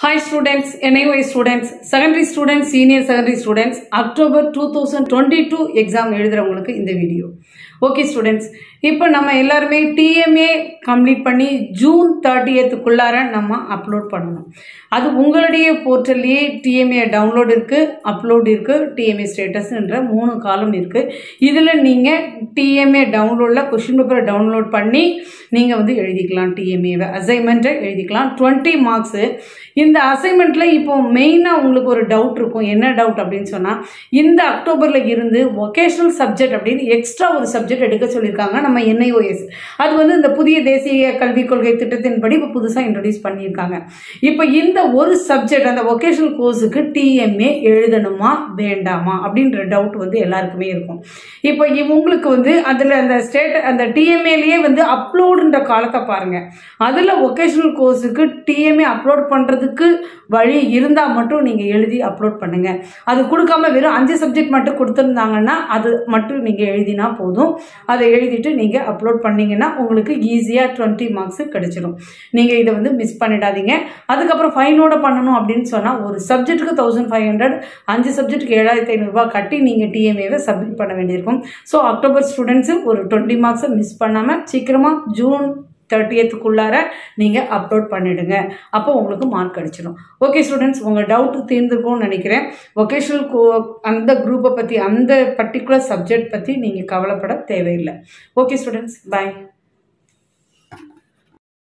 Hi students, NIY students, secondary students, senior secondary students, October two thousand twenty two exam எழுதுறவங்களுக்கு இந்த video okay students இப்போ நம்ம எல்லாருமே TMA complete பண்ணி June தேர்ட்டியத்துக்குள்ளார நம்ம அப்லோட் பண்ணணும் அது உங்களுடைய போர்ட்டல்லையே டிஎம்ஏ டவுன்லோட் இருக்குது அப்லோட் இருக்குது டிஎம்ஏ ஸ்டேட்டஸ்ன்ற மூணு காலம் இருக்குது இதில் நீங்கள் டிஎம்ஏ டவுன்லோடில் கொஷின் பேப்பரை டவுன்லோட் பண்ணி நீங்கள் வந்து எழுதிக்கலாம் டிஎம்ஏவை அசைன்மெண்ட்டை எழுதிக்கலாம் டுவெண்ட்டி மார்க்ஸு இந்த அசைன்மெண்ட்டில் இப்போ மெயினாக உங்களுக்கு ஒரு டவுட் இருக்கும் என்ன டவுட் அப்படின்னு சொன்னால் இந்த அக்டோபரில் இருந்து ஒகேஷ்னல் சப்ஜெக்ட் அப்படின்னு எக்ஸ்ட்ரா ஒரு சப்ஜெக்ட் எடுக்க சொல்லியிருக்காங்க நம்ம என்ஐஓஎஸ் அது வந்து இந்த புதிய தேசிய கல்விக் கொள்கை திட்டத்தின்படி இப்போ புதுசாக இன்ட்ரடியூஸ் பண்ணியிருக்காங்க இப்போ இந்த ஒரு சப்ஜெக்ட் அந்த ஒகேஷனல் கோர்ஸுக்கு டிஎம்ஏ எழுதணுமா வேண்டாமா அப்படின்ற டவுட் வந்து எல்லாருக்குமே இருக்கும் இப்போ இவ் உங்களுக்கு வந்து அதில் அந்த ஸ்டேட் அந்த டிஎம்ஏலேயே வந்து அப்லோடுன்ற காலத்தை பாருங்கள் அதில் ஒகேஷனல் கோர்ஸுக்கு டிஎம்ஏ அப்லோட் பண்ணுறதுக்கு வழி இருந்தால் மட்டும் நீங்கள் எழுதி அப்லோட் பண்ணுங்கள் அது கொடுக்காம வெறும் அஞ்சு சப்ஜெக்ட் மட்டும் கொடுத்துருந்தாங்கன்னா அது மட்டும் நீங்கள் எழுதினா போதும் அதை எழுதிட்டு நீங்கள் அப்லோட் பண்ணீங்கன்னா உங்களுக்கு ஈஸியாக டுவெண்ட்டி மார்க்ஸு கிடைச்சிடும் நீங்கள் இதை வந்து மிஸ் பண்ணிடாதீங்க அதுக்கப்புறம் ஃபைனோட பண்ணணும் அப்படின்னு சொன்னால் ஒரு சப்ஜெக்ட்டுக்கு தௌசண்ட் ஃபைவ் ஹண்ட்ரட் அஞ்சு சப்ஜெக்ட்டுக்கு ஏழாயிரத்தி ஐநூறுரூவா கட்டி நீங்கள் டிஎம்ஏவை சப்மிட் பண்ண வேண்டியிருக்கும் ஸோ அக்டோபர் ஸ்டூடெண்ட்ஸு ஒரு டுவெண்ட்டி மார்க்ஸை மிஸ் பண்ணாமல் சீக்கிரமாக ஜூன் தேர்ட்டியத்துக்குள்ளார நீங்கள் அப்லோட் பண்ணிவிடுங்க அப்போ உங்களுக்கு மார்க் அடிச்சிடும் ஓகே ஸ்டூடெண்ட்ஸ் உங்கள் டவுட்டு தீர்ந்துருக்கும்னு நினைக்கிறேன் ஒகேஷனல் கோ அந்த குரூப்பை பற்றி அந்த பர்டிகுலர் சப்ஜெக்ட் பற்றி நீங்கள் கவலைப்பட தேவையில்லை ஓகே ஸ்டூடெண்ட்ஸ் பாய்